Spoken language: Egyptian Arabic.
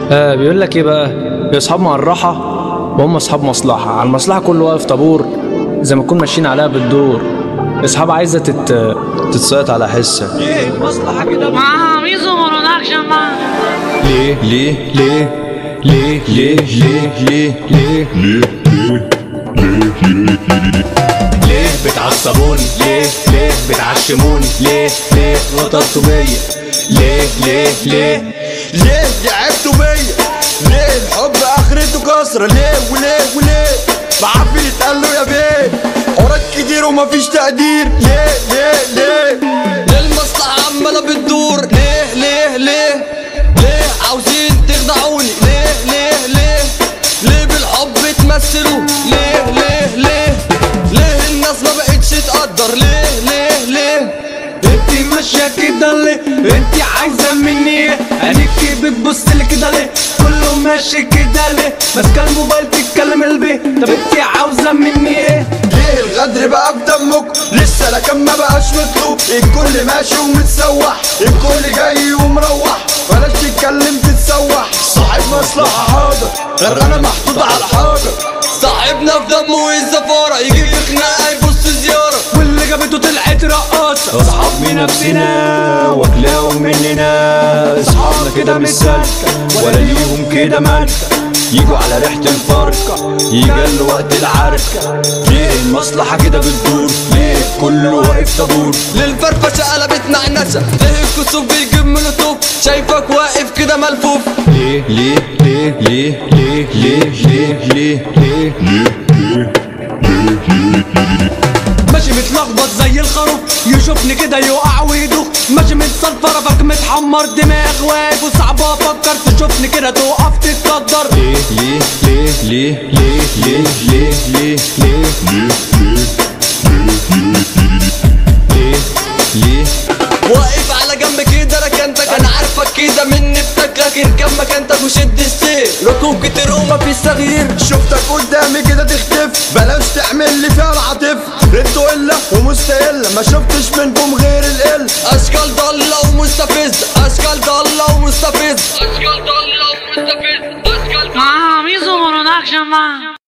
آه بيقول لك ايه بقى اصحاب مرحة وهم اصحاب مصلحة على المصلحة كله واقف طابور زي ما نكون ماشيين عليها بالدور اصحاب عايزة تت... تتسيط على حسك Ah, Mizu Production, man. ليه ليه ليه ليه ليه ليه ليه ليه ليه بتعصبوني ليه ليه بتعشموني ليه ليه غدرتوا بيا ليه ليه ليه ليه لعبتوا بيا ليه الحب اخرته كسرة ليه وليه وليه بعرفين يتقال له يا بيه حوارات كتير ومفيش تقدير ليه ليه ليه ليه المصلحة عمالة بتدور ليه ليه ليه ليه عاوزين تخدعوني ليه ليه ليه ليه بالحب تمثلوا ليه ليه ليه ليه الناس ما بقتش تقدر ليه ليه ليه انت ماشية كده ليه انت عايزة مني ايه عينيكي بتبص لي كده ليه كله ماشي كده ليه ماسكة الموبايل تتكلم البيه طب انت عاوزة مني ايه ليه الغدر بقى في دمك لسه لكن ما بقاش مطلوب الكل ماشي ومتسوح الكل جاي ومروح بلاش تتكلم تتسوح صاحب مصلحة حاضر غير انا محطوط على الحاضر صاحبنا في دمه والزفارة يجي في خناقة يبص زيارة واللي جابته طلعت رقاصة اصحاب من نفسنا واكلاهم مننا اصحابنا كده مش سالكة ولا ليهم كده مالكة يجوا على ريحة الفرقة يجل وقت العركة ليه المصلحة كده بتدور ليه كله واقف طابور للفرفشة قلبت نعنشة ليه الكسوف بيجيب مولوتوف شايفك واقف كده ملفوف ليه ليه ليه ليه ليه ليه ليه ليه ليه ماشي متلخبط زي الخروف يشوفني كده يقع ويدوخ ماشي متصلفر فك متحمر دماغ واقف وصعب افكر تشوفني كده تقف تتقدر ليه ليه ليه ليه ليه ليه ليه ليه ليه ليه واقف على جنب كده ركنتك انا عارفك كده من نفتك لكن كم مكانتك وشد السير ركوب كتير ومفيش تغيير شفتك قدامي كده تختف بلاش تعمل لي فيها العاطف انتوا قلة ومستقلة ما شفتش منكم غير القل اشكال ضالة ومستفز اشكال ضالة ومستفز اشكال ضالة ومستفز اشكال Ah, Mizu Production, man.